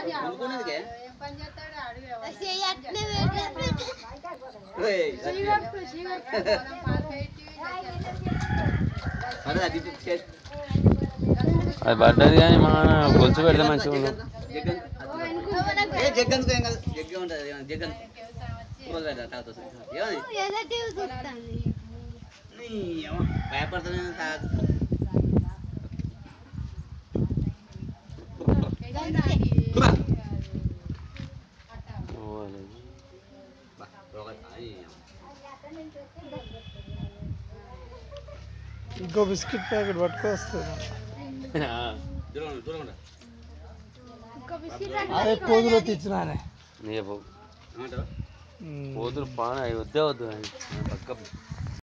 కొనుక్కునేదికే చెయ్యి అట్నే పెట్టు. ఏయ్, అదే అది ఇటు చేతి. అది పడ్డది కానీ మా గొలుసు పెడితే మంచిగా ఉంది జగ్గన్ ఏ జగ్గన్కు ఏం కాదు జగ్గ ఉంటుంది ఏమన్నా జగ్గన్ కూరలు పెడతా తాగుతా ఏమది ఏదో టీవీ చూస్తాంది. నీ ఏమో భయపడుతున్నా తాగు బా. ఓ, లేదు. బా, ఒకటి. అయ్యి. ఇంకో బిస్కెట్ ప్యాకెట్ పట్టుకొస్తుంది ఆ, దూరం ఉండు, దూరం ఉండు. అదే కోదులో తెచ్చినానే నీ పో- ఏమంటావు ఉమ్. పోతులు పాన అవి వద్దే వద్దు పక్క